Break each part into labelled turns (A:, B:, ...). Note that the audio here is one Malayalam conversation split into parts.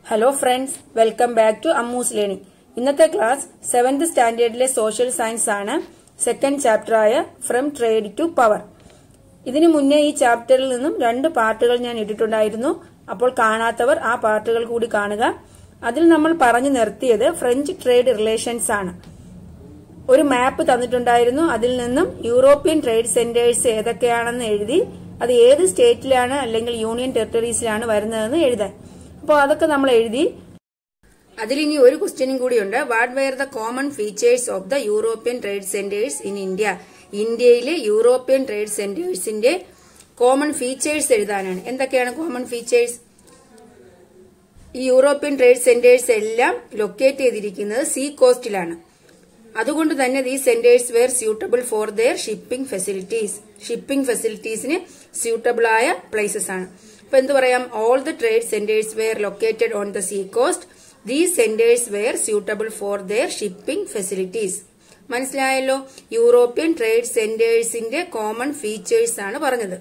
A: Hello friends welcome back to Ammu's learning ഇന്നത്തെ ക്ലാസ് സെവന്ത് സ്റ്റാൻഡേർഡിലെ സോഷ്യൽ സയൻസ് ആണ് സെക്കൻഡ് ചാപ്റ്റർ ആയ ഫ്രം ട്രേഡ് ടു പവർ ഇതിനു മുന്നേ ഈ ചാപ്റ്ററിൽ നിന്നും രണ്ട് പാർട്ടുകൾ ഞാൻ ഇട്ടിട്ടുണ്ടായിരുന്നു അപ്പോൾ കാണാത്തവർ ആ പാർട്ടുകൾ കൂടി കാണുക അതിൽ നമ്മൾ പറഞ്ഞു നിർത്തിയത് ഫ്രഞ്ച് ട്രേഡ് റിലേഷൻസ് ആണ് ഒരു മാപ്പ് തന്നിട്ടുണ്ടായിരുന്നു അതിൽ നിന്നും യൂറോപ്യൻ ട്രേഡ് സെന്റേഴ്സ് ഏതൊക്കെയാണെന്ന് എഴുതി അത് ഏത് സ്റ്റേറ്റിലാണ് അല്ലെങ്കിൽ യൂണിയൻ ടെറിട്ടറീസിലാണ് വരുന്നതെന്ന് എഴുതാൻ അപ്പോൾ അതൊക്കെ നമ്മൾ എഴുതി അതിൽ ഇനി ഒരു ക്വസ്റ്റ്യനും കൂടിയുണ്ട് what were the common features of the European trade centres in India ഇന്ത്യയിലെ യൂറോപ്യൻ ട്രേഡ് സെന്റേഴ്സിന്റെ കോമൺ ഫീച്ചേഴ്സ് എഴുതാനാണ് എന്തൊക്കെയാണ് കോമൺ ഫീച്ചേഴ്സ് ഈ യൂറോപ്യൻ ട്രേഡ് സെന്റേഴ്സ് എല്ലാം ലൊക്കേറ്റ് ചെയ്തിരിക്കുന്നത് സീ കോസ്റ്റിലാണ് അതുകൊണ്ട് തന്നെ ഈ centres were suitable for their shipping facilities shipping ഫെസിലിറ്റീസിന് സ്യൂട്ടബിൾ ആയ പ്ലേസസ് ആണ് അപ്പൊ എന്ത് പറയാം all the trade centres were located on the sea coast these centres were suitable for their shipping facilities മനസ്സിലായല്ലോ യൂറോപ്യൻ ട്രേഡ് സെന്റേഴ്സിന്റെ കോമൺ ഫീച്ചേഴ്സ് ആണ് പറഞ്ഞത്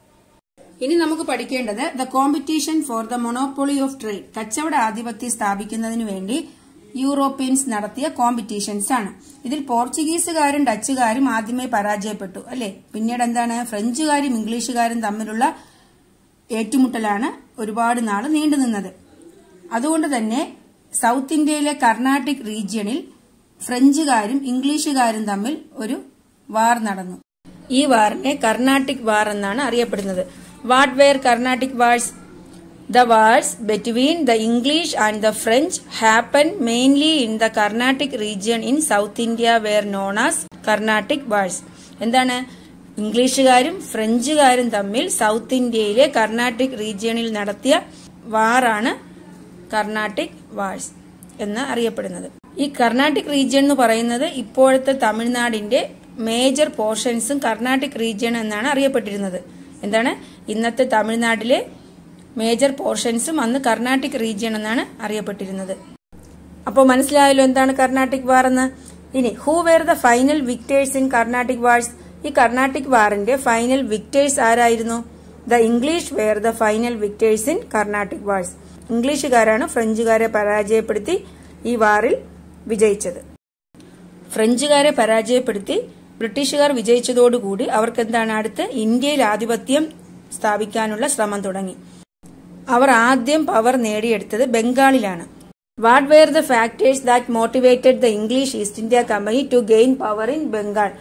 A: ഇനി നമുക്ക് പഠിക്കേണ്ടത് the competition for the monopoly of trade കച്ചവട ആധിപത്യം സ്ഥാപിക്കുന്നതിന് വേണ്ടി യൂറോപ്യൻസ് നടത്തിയ കോമ്പറ്റീഷൻസ് ആണ് ഇതിൽ പോർച്ചുഗീസുകാരും ഡച്ചുകാരും ആദ്യമേ പരാജയപ്പെട്ടു അല്ലെ പിന്നീട് എന്താണ് ഫ്രഞ്ചുകാരും ഇംഗ്ലീഷുകാരും തമ്മിലുള്ള ഏറ്റുമുട്ടലാണ് ഒരുപാട് നാൾ നീണ്ടുനിന്നത് അതുകൊണ്ട് തന്നെ സൗത്ത് ഇന്ത്യയിലെ കർണാട്ടിക് റീജിയണിൽ ഫ്രഞ്ചുകാരും ഇംഗ്ലീഷുകാരും തമ്മിൽ ഒരു വാർ നടന്നു ഈ വാറിനെ കർണാട്ടിക് വാർ എന്നാണ് അറിയപ്പെടുന്നത് what were Carnatic wars The wars between the English and the French happened mainly in the Carnatic region in South India were known as Carnatic Wars. എന്താണ് ഇംഗ്ലീഷുകാരും ഫ്രഞ്ചുകാരും തമ്മിൽ സൗത്ത് ഇന്ത്യയിലെ കർണാട്ടിക് റീജിയണിൽ നടത്തിയ വാറാണ് കർണാട്ടിക് വാഴ്സ് എന്ന് അറിയപ്പെടുന്നത് ഈ കർണാട്ടിക് റീജിയൻ എന്ന് പറയുന്നത് ഇപ്പോഴത്തെ തമിഴ്നാടിന്റെ മേജർ പോർഷൻസും കർണാട്ടിക് റീജിയൻ എന്നാണ് അറിയപ്പെട്ടിരുന്നത് എന്താണ് ഇന്നത്തെ തമിഴ്നാട്ടിലെ മേജർ പോർഷൻസും അന്ന് കർണാട്ടിക് റീജിയൻ എന്നാണ് അറിയപ്പെട്ടിരുന്നത് അപ്പോൾ മനസ്സിലായല്ലോ എന്താണ് കർണാട്ടിക് വാർ എന്ന് ഇനി who were the final victors in Carnatic wars ഈ കർണാട്ടിക് വാറിന്റെ ഫൈനൽ വിക്ടേഴ്സ് ആരായിരുന്നു the English were the final victors in Carnatic wars ഇംഗ്ലീഷുകാരാണ് ഫ്രഞ്ചുകാരെ പരാജയപ്പെടുത്തി ഈ വാറിൽ വിജയിച്ചത് ഫ്രഞ്ചുകാരെ പരാജയപ്പെടുത്തി ബ്രിട്ടീഷുകാർ വിജയിച്ചതോടുകൂടി അവർക്ക് എന്താണ് അടുത്ത് ഇന്ത്യയിൽ ആധിപത്യം സ്ഥാപിക്കാനുള്ള ശ്രമം തുടങ്ങി അവർ ആദ്യം പവർ നേടിയെടുത്തത് ബംഗാളിലാണ് what were the factors that motivated the English East India Company to gain power in Bengal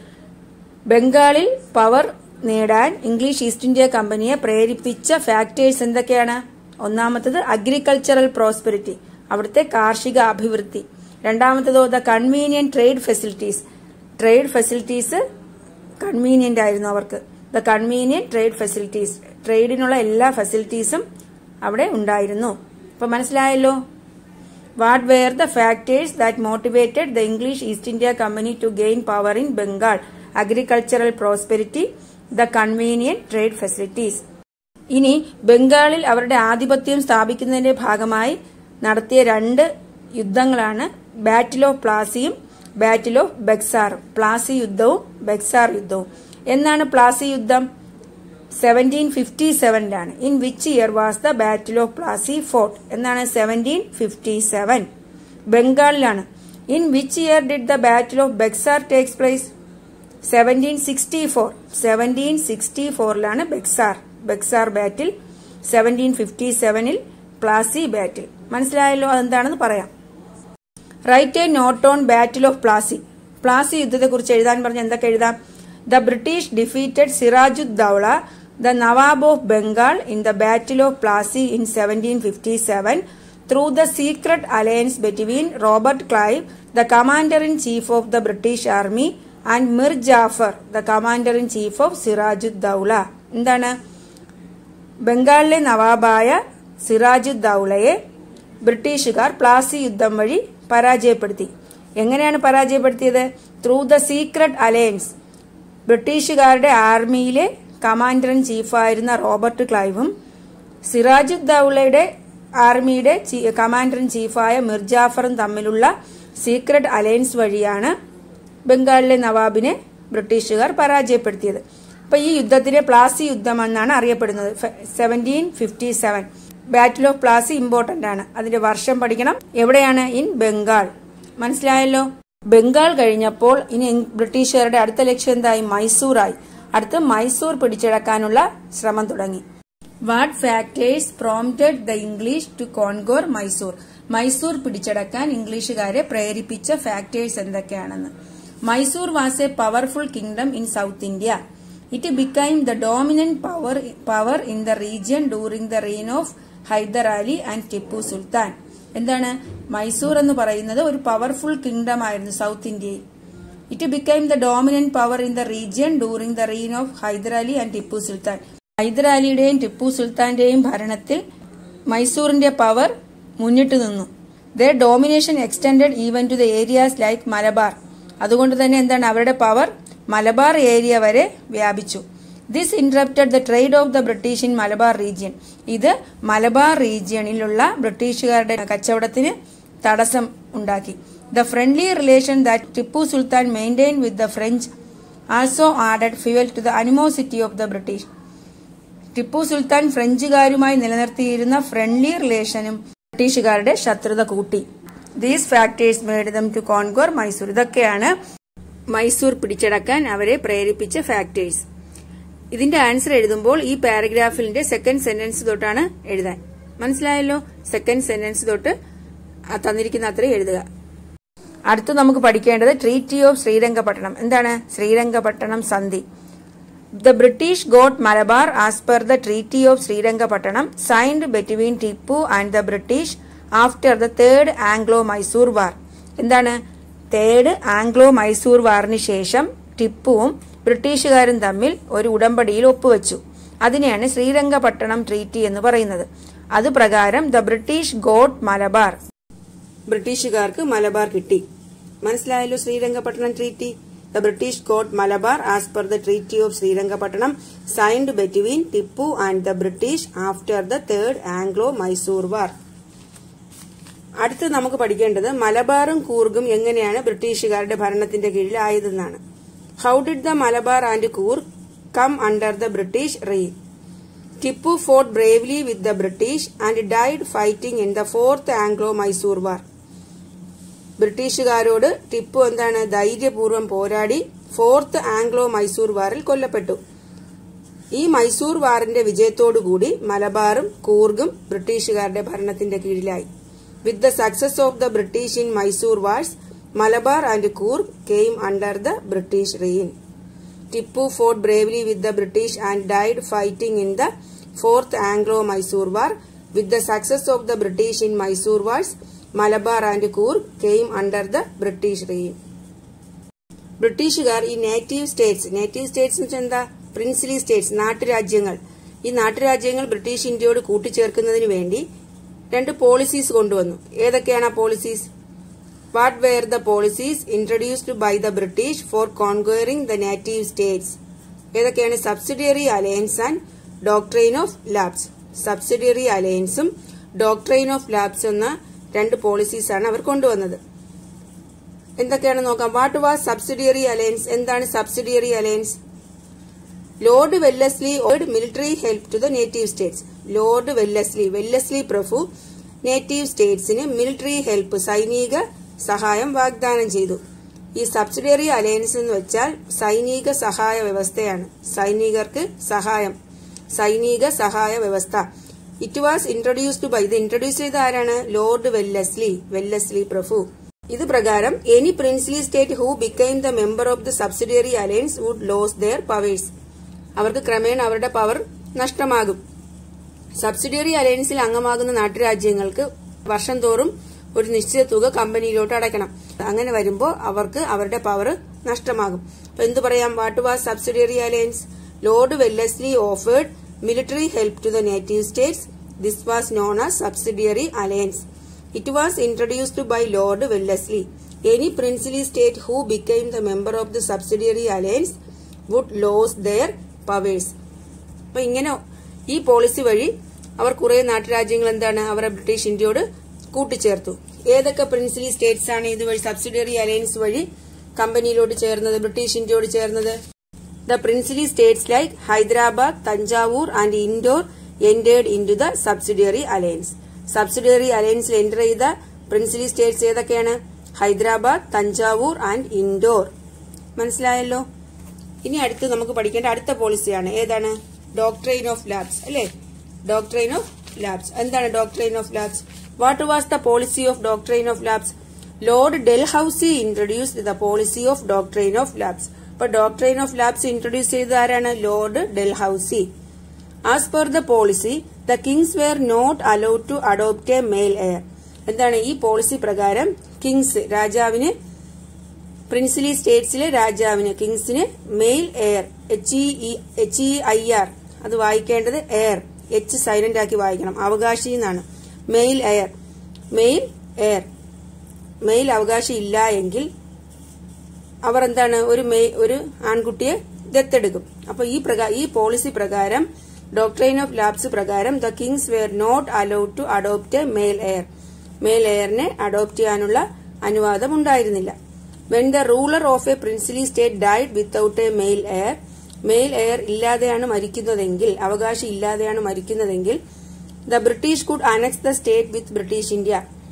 A: ബംഗാളിൽ പവർ നേടാൻ ഇംഗ്ലീഷ് ഈസ്റ്റ് ഇന്ത്യ കമ്പനിയെ പ്രേരിപ്പിച്ച ഫാക്ടേഴ്സ് എന്തൊക്കെയാണ് ഒന്നാമത്തത് അഗ്രികൾച്ചറൽ പ്രോസ്പെരിറ്റി അവിടുത്തെ കാർഷിക അഭിവൃദ്ധി രണ്ടാമത്തതോ the convenient trade facilities trade facilities convenient ആയിരുന്നു അവർക്ക് ദ കൺവീനിയന്റ് ട്രേഡ് ഫെസിലിറ്റീസ് ട്രേഡിനുള്ള എല്ലാ ഫെസിലിറ്റീസും അവിടെ ഉണ്ടായിരുന്നു അപ്പൊ മനസ്സിലായല്ലോ what were the factors that motivated the English East India Company to gain power in Bengal agricultural prosperity the convenient trade facilities ഇനി ബംഗാളിൽ അവരുടെ ആധിപത്യം സ്ഥാപിക്കുന്നതിന്റെ ഭാഗമായി നടത്തിയ രണ്ട് യുദ്ധങ്ങളാണ് ബാറ്റിൽ ഓഫ് പ്ലാസിയും ബാറ്റിൽ ഓഫ് ബെക്സാറും പ്ലാസി യുദ്ധവും ബെക്സാർ യുദ്ധവും എന്നാണ് പ്ലാസി യുദ്ധം സെവൻറ്റീൻ ഫിഫ്റ്റി സെവനിലാണ് in which year was the battle of Plassey fought എന്നാണ് സെവൻറ്റീൻ ഫിഫ്റ്റി സെവൻ ബംഗാളിലാണ് in which year did the battle of Buxar takes place seventeen sixty four seventeen sixty ഫോറിലാണ് Buxar Buxar battle seventeen fifty സെവനിൽ പ്ലാസി ബാറ്റിൽ മനസ്സിലായല്ലോ അതെന്താണെന്ന് പറയാം write a note on battle of Plassey Plassey യുദ്ധത്തെക്കുറിച്ച് എഴുതാൻ പറഞ്ഞ എന്തൊക്കെ എഴുതാം the British defeated Sirajuddaulah the nawab of Bengal in the battle of Plassey in seventeen fifty seven through the secret alliance between Robert Clive the commander in chief of the British army and Mir Jafar the commander in chief of Sirajuddaulah എന്താണ് ബംഗാളിലെ നവാബായ സിറാജുദ്ദൌളയെ ബ്രിട്ടീഷുകാർ പ്ലാസി യുദ്ധം വഴി പരാജയപ്പെടുത്തി എങ്ങനെയാണ് പരാജയപ്പെടുത്തിയത് ത്രൂ ദ സീക്രട്ട് അലയൻസ് ബ്രിട്ടീഷുകാരുടെ ആർമിയിലെ കമാൻഡർ ഇൻ ചീഫായിരുന്ന റോബർട്ട് ക്ലൈവും സിറാജുദ്ദൌളയുടെ ആർമിയുടെ കമാൻഡർ ഇൻ ചീഫായ മിർജാഫറും തമ്മിലുള്ള സീക്രട്ട് അലയൻസ് വഴിയാണ് ബംഗാളിലെ നവാബിനെ ബ്രിട്ടീഷുകാർ പരാജയപ്പെടുത്തിയത് അപ്പൊ ഈ യുദ്ധത്തിനെ പ്ലാസി യുദ്ധം എന്നാണ് അറിയപ്പെടുന്നത് seventeen fifty seven battle of Plassey important ആണ് അതിന്റെ വർഷം പഠിക്കണം എവിടെയാണ് ഇൻ ബംഗാൾ മനസ്സിലായല്ലോ ബംഗാൾ കഴിഞ്ഞപ്പോൾ ഇനി ബ്രിട്ടീഷുകാരുടെ അടുത്ത ലക്ഷ്യം എന്തായി മൈസൂറായി അടുത്ത് മൈസൂർ പിടിച്ചടക്കാനുള്ള ശ്രമം തുടങ്ങി what factors prompted the English to conquer Mysore Mysore പിടിച്ചടക്കാൻ ഇംഗ്ലീഷുകാരെ പ്രേരിപ്പിച്ച ഫാക്ടേഴ്സ് എന്തൊക്കെയാണെന്ന് Mysore was a powerful kingdom in South India it became the dominant power power in the region during the reign of Hyder Ali and Tipu Sultan എന്താണ് മൈസൂർ എന്ന് പറയുന്നത് ഒരു പവർഫുൾ കിങ്ഡം ആയിരുന്നു സൗത്ത് ഇന്ത്യയിൽ it became the dominant power in the region during the reign of Hyder Ali and Tipu സുൽത്താൻ ഹൈദരാലിയുടെയും ടിപ്പു സുൽത്താന്റെയും ഭരണത്തിൽ മൈസൂറിന്റെ പവർ മുന്നിട്ട് നിന്നു the domination extended even to the areas like Malabar അതുകൊണ്ട് തന്നെ എന്താണ് അവരുടെ പവർ മലബാർ ഏരിയ വരെ വ്യാപിച്ചു this interrupted the trade of the British in Malabar region ഇത് മലബാർ റീജിയണിലുള്ള ബ്രിട്ടീഷുകാരുടെ കച്ചവടത്തിന് തടസ്സം ഉണ്ടാക്കി the friendly relation that Tipu Sultan maintain with the French also added fuel to the animosity of the British Tipu Sultan ഫ്രഞ്ചുകാരുമായി നിലനിർത്തിയിരുന്ന ഫ്രണ്ട്ലി റിലേഷനും ബ്രിട്ടീഷുകാരുടെ ശത്രുത കൂട്ടി these factors made them to conquer Mysore ഇതൊക്കെയാണ് മൈസൂർ പിടിച്ചടക്കാൻ അവരെ പ്രേരിപ്പിച്ച ഫാക്ടേഴ്സ് ഇതിന്റെ ആൻസർ എഴുതുമ്പോൾ ഈ പാരഗ്രാഫിന്റെ സെക്കൻഡ് സെന്റൻസ് തൊട്ടാണ് എഴുതാൻ മനസ്സിലായല്ലോ സെക്കൻഡ് സെന്റൻസ് തൊട്ട് ആ തന്നിരിക്കുന്ന അത്രയും എഴുതുക അടുത്ത് നമുക്ക് പഠിക്കേണ്ടത് ട്രീറ്റി ഓഫ് ശ്രീരംഗപട്ടണം എന്താണ് ശ്രീരംഗപട്ടണം സന്ധി The British got Malabar as per the Treaty of Srirangapattanam signed between Tipu and the British after the Third Anglo-Mysore War. എന്താണ് തേർഡ് ആംഗ്ലോ മൈസൂർ വാറിന് ശേഷം ടിപ്പുവും ബ്രിട്ടീഷുകാരും തമ്മിൽ ഒരു ഉടമ്പടിയിൽ ഒപ്പുവെച്ചു അതിനെയാണ് ശ്രീരംഗപട്ടണം ട്രീറ്റി എന്ന് പറയുന്നത് അത് പ്രകാരം ദ ബ്രിട്ടീഷ് ഗോട്ട് മലബാർ ബ്രിട്ടീഷുകാർക്ക് മലബാർ കിട്ടി മനസ്സിലായല്ലോ Srirangapatna treaty The British got Malabar as per the Treaty of Srirangapattanam signed between Tipu and the British after the Third Anglo-Mysore War. അടുത്ത് നമുക്ക് പഠിക്കേണ്ടത് മലബാറും കൂർഗും എങ്ങനെയാണ് ബ്രിട്ടീഷുകാരുടെ ഭരണത്തിന്റെ കീഴിലായതെന്നാണ് how did the Malabar and Coorg come under the British re Tipu fought bravely with the British and died fighting in the fourth Anglo Mysore war ബ്രിട്ടീഷുകാരോട് ടിപ്പു എന്താണ് ധൈര്യപൂർവ്വം പോരാടി ഫോർത്ത് ആംഗ്ലോ മൈസൂർ വാറിൽ കൊല്ലപ്പെട്ടു ഈ മൈസൂർ വാറിന്റെ വിജയത്തോടുകൂടി മലബാറും കൂർഗും ബ്രിട്ടീഷുകാരുടെ ഭരണത്തിന്റെ കീഴിലായി with the success of the British in Mysore wars Malabar and Coorg came under the British reign Tipu fought bravely with the British and died fighting in the fourth Anglo Mysore war with the success of the British in Mysore wars Malabar and Coorg came under the British reign ബ്രിട്ടീഷുകാർ ഈ നേറ്റീവ് സ്റ്റേറ്റ്സ് നേറ്റീവ് സ്റ്റേറ്റ്സ് എന്ന് വെച്ചാൽ എന്താ പ്രിൻസിലി സ്റ്റേറ്റ്സ് നാട്ടുരാജ്യങ്ങൾ ഈ നാട്ടുരാജ്യങ്ങൾ ബ്രിട്ടീഷ് ഇന്ത്യയോട് കൂട്ടിച്ചേർക്കുന്നതിന് വേണ്ടി രണ്ട് പോളിസീസ് കൊണ്ടുവന്നു ഏതൊക്കെയാണ് ആ policies what were the policies introduced by the British for conquering the native states ഏതൊക്കെയാണ് subsidiary alliance and doctrine of lapse subsidiary അലയൻസും ഡോക്ട്രെയിൻ ഓഫ് ലാബ്സ് എന്ന രണ്ട് പോളിസീസ് ആണ് അവർ കൊണ്ടുവന്നത് എന്തൊക്കെയാണ് നോക്കാം വാട്ട് വാസ് സബ്സിഡിയറി അലയൻസ് എന്താണ് subsidiary alliance Lord Wellesley offered military help to the native states Lord Wellesley Wellesley പ്രഭു നേറ്റീവ് സ്റ്റേറ്റ്സിന് മിലിറ്ററി ഹെൽപ്പ് സൈനിക സഹായം വാഗ്ദാനം ചെയ്തു ഈ സബ്സിഡിയറി അലയൻസ് എന്ന് വെച്ചാൽ സൈനിക സഹായ വ്യവസ്ഥയാണ് സൈനികർക്ക് സഹായം സൈനിക സഹായ വ്യവസ്ഥ ഇറ്റ് വാസ് ഇൻട്രൊഡ്യൂസ്ഡ് ബൈ ഇത് ഇൻട്രൊഡ്യൂസ് ചെയ്ത ആരാണ് ലോർഡ് വെല്ലസ്ലി വെല്ലസ്ലി പ്രഭു ഇത് പ്രകാരം any princely state who became the member of the subsidiary alliance would lose their powers അവർക്ക് ക്രമേണ അവരുടെ പവർ നഷ്ടമാകും സബ്സിഡിയറി അലയൻസിൽ അംഗമാകുന്ന നാട്ടുരാജ്യങ്ങൾക്ക് വർഷം തോറും ഒരു നിശ്ചിത തുക കമ്പനിയിലോട്ട് അടയ്ക്കണം അങ്ങനെ വരുമ്പോൾ അവർക്ക് അവരുടെ പവർ നഷ്ടമാകും അപ്പൊ എന്തു പറയാം what was subsidiary alliance Lord Wellesley offered military help to the native states this was known as subsidiary alliance it was introduced by Lord Wellesley any princely state who became the member of the subsidiary alliance would lose their powers അപ്പൊ ഇങ്ങനെ ഈ പോളിസി വഴി അവർ കുറെ നാട്ടുരാജ്യങ്ങൾ എന്താണ് അവരെ ബ്രിട്ടീഷ് ഇന്ത്യയോട് കൂട്ടിച്ചേർത്തു ഏതൊക്കെ പ്രിൻസിലി സ്റ്റേറ്റ്സ് ആണ് ഇതുവഴി സബ്സിഡിയറി അലയൻസ് വഴി കമ്പനിയിലോട്ട് ചേർന്നത് ബ്രിട്ടീഷ് ഇന്ത്യയോട് ചേർന്നത് the princely states like Hyderabad Thanjavur and Indore entered into the subsidiary alliance. Subsidiary അലയൻസിൽ എൻ്റർ ചെയ്ത പ്രിൻസിലി സ്റ്റേറ്റ്സ് ഏതൊക്കെയാണ് ഹൈദരാബാദ് തഞ്ചാവൂർ ആൻഡ് ഇൻഡോർ മനസ്സിലായല്ലോ ഇനി അടുത്ത് നമുക്ക് പഠിക്കേണ്ട അടുത്ത പോളിസിയാണ് ഏതാണ് ഡോക്ട്രൈൻ ഓഫ് ലാബ്സ് അല്ലേ ഡോക്ട്രൈൻ ഓഫ് ലാബ്സ് എന്താണ് doctrine of lapse what was the policy of doctrine of lapse Lord Dalhousie introduced the policy of doctrine of lapse അപ്പൊ ഡോക്ട്രൈൻ ഓഫ് ലാബ്സ് ഇൻട്രൊഡ്യൂസ് ചെയ്തത് ആരാണ് Lord Dalhousie as per the policy the kings were not allowed to adopt a male heir എന്താണ് ഈ പോളിസി പ്രകാരം കിങ്സ് രാജാവിന് പ്രിൻസിലി സ്റ്റേറ്റ്സിലെ രാജാവിന് കിങ്സിന് male heir H E H E I R അത് വായിക്കേണ്ടത് എയർ എച്ച് സൈലന്റ് ആക്കി വായിക്കണം അവകാശി എന്നാണ് male heir male heir male അവകാശി ഇല്ല എങ്കിൽ അവർ എന്താണ് ഒരു മെയ് ഒരു ആൺകുട്ടിയെ ദത്തെടുക്കും അപ്പൊ ഈ പ്രകാരം ഈ പോളിസി പ്രകാരം ഡോക്ട്രൈൻ ഓഫ് ലാബ്സ് പ്രകാരം the kings were not allowed to adopt a male heir male എയറിനെ അഡോപ്റ്റ് ചെയ്യാനുള്ള അനുവാദം ഉണ്ടായിരുന്നില്ല when the ruler of a princely state died without a male heir male heir ഇല്ലാതെയാണ് മരിക്കുന്നതെങ്കിൽ അവകാശി ഇല്ലാതെയാണ് മരിക്കുന്നതെങ്കിൽ the British could annex the state with British India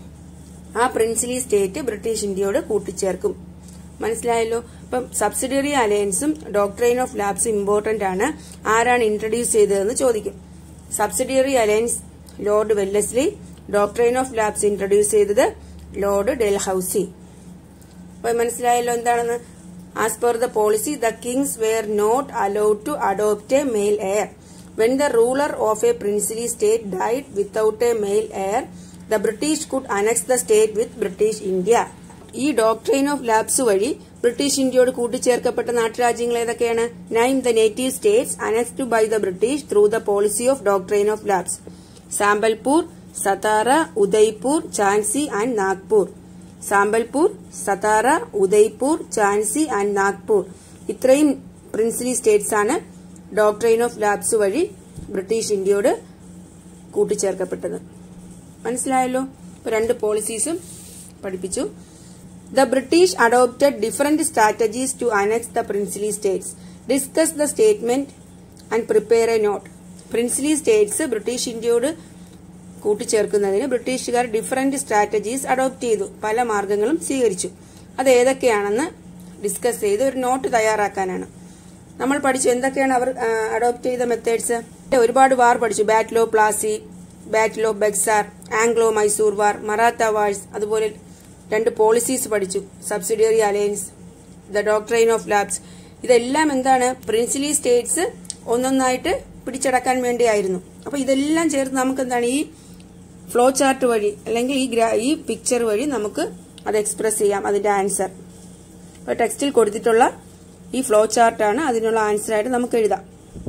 A: ആ പ്രിൻസിലി സ്റ്റേറ്റ് ബ്രിട്ടീഷ് ഇന്ത്യയോട് കൂട്ടിച്ചേർക്കും മനസ്സിലായല്ലോ ഇപ്പം സബ്സിഡിയറി അലയൻസും ഡോക്ട്രൈൻ ഓഫ് ലാബ്സ് ഇമ്പോർട്ടന്റ് ആണ് ആരാണ് ഇൻട്രൊഡ്യൂസ് ചെയ്തതെന്ന് ചോദിക്കും subsidiary alliance Lord Wellesley doctrine of lapse introduce ചെയ്തത് ലോർഡ് ഡെൽഹൌസി അപ്പൊ മനസ്സിലായല്ലോ എന്താണെന്ന് as per the policy the kings were not allowed to adopt a male heir when the ruler of a princely state died without a male heir the British could annex the state with British India ഈ ഡോക്ട്രൈൻ ഓഫ് ലാബ്സ് വഴി ബ്രിട്ടീഷ് ഇന്ത്യയോട് കൂട്ടിച്ചേർക്കപ്പെട്ട നാട്ടുരാജ്യങ്ങൾ ഏതൊക്കെയാണ് name the native states annexed by the British through the policy of doctrine of lapse Sambalpur Satara Udaipur Jhansi and Nagpur Sambalpur Satara Udaipur Jhansi and Nagpur ഇത്രയും പ്രിൻസിലി സ്റ്റേറ്റ്സ് ആണ് ഡോക്ട്രൈൻ ഓഫ് ലാബ്സ് വഴി ബ്രിട്ടീഷ് ഇന്ത്യയോട് കൂട്ടിച്ചേർക്കപ്പെട്ടത് മനസ്സിലായല്ലോ ഇപ്പൊ രണ്ട് പോളിസീസും പഠിപ്പിച്ചു the British adopted different strategies to annex the princely states discuss the statement and prepare a note princely states British ഇന്ത്യയോട് കൂട്ടിച്ചേർക്കുന്നതിന് ബ്രിട്ടീഷുകാർ ഡിഫറന്റ് സ്ട്രാറ്റജീസ് അഡോപ്റ്റ് ചെയ്തു പല മാർഗങ്ങളും സ്വീകരിച്ചു അത് ഏതൊക്കെയാണെന്ന് ഡിസ്കസ് ചെയ്ത് ഒരു നോട്ട് തയ്യാറാക്കാനാണ് നമ്മൾ പഠിച്ചു എന്തൊക്കെയാണ് അവർ അഡോപ്റ്റ് ചെയ്ത മെത്തേഡ്സ് ഒരുപാട് വാർ പഠിച്ചു battle of Plassey battle of Buxar Anglo Mysore war Maratha wars അതുപോലെ രണ്ട് പോളിസീസ് പഠിച്ചു subsidiary alliance the doctrine of lapse ഇതെല്ലാം എന്താണ് പ്രിൻസിലി സ്റ്റേറ്റ്സ് ഒന്നൊന്നായിട്ട് പിടിച്ചടക്കാൻ വേണ്ടിയായിരുന്നു അപ്പൊ ഇതെല്ലാം ചേർത്ത് നമുക്ക് എന്താണ് ഈ ഫ്ലോ ചാർട്ട് വഴി അല്ലെങ്കിൽ ഈ ഈ പിക്ചർ വഴി നമുക്ക് അത് എക്സ്പ്രസ് ചെയ്യാം അതിന്റെ ആൻസർ അപ്പൊ ടെക്സ്റ്റിൽ കൊടുത്തിട്ടുള്ള ഈ ഫ്ലോ ചാർട്ടാണ് അതിനുള്ള ആൻസർ ആയിട്ട് നമുക്ക് എഴുതാം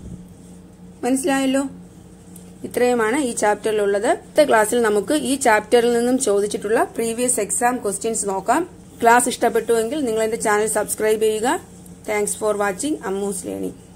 A: മനസ്സിലായല്ലോ ഇത്രയുമാണ് ഈ ചാപ്റ്ററിലുള്ളത് അടുത്ത ക്ലാസ്സിൽ നമുക്ക് ഈ ചാപ്റ്ററിൽ നിന്നും ചോദിച്ചിട്ടുള്ള പ്രീവിയസ് എക്സാം ക്വസ്റ്റ്യൻസ് നോക്കാം ക്ലാസ് ഇഷ്ടപ്പെട്ടുവെങ്കിൽ നിങ്ങൾ എന്റെ ചാനൽ സബ്സ്ക്രൈബ് ചെയ്യുക thanks for watching Ammu's learning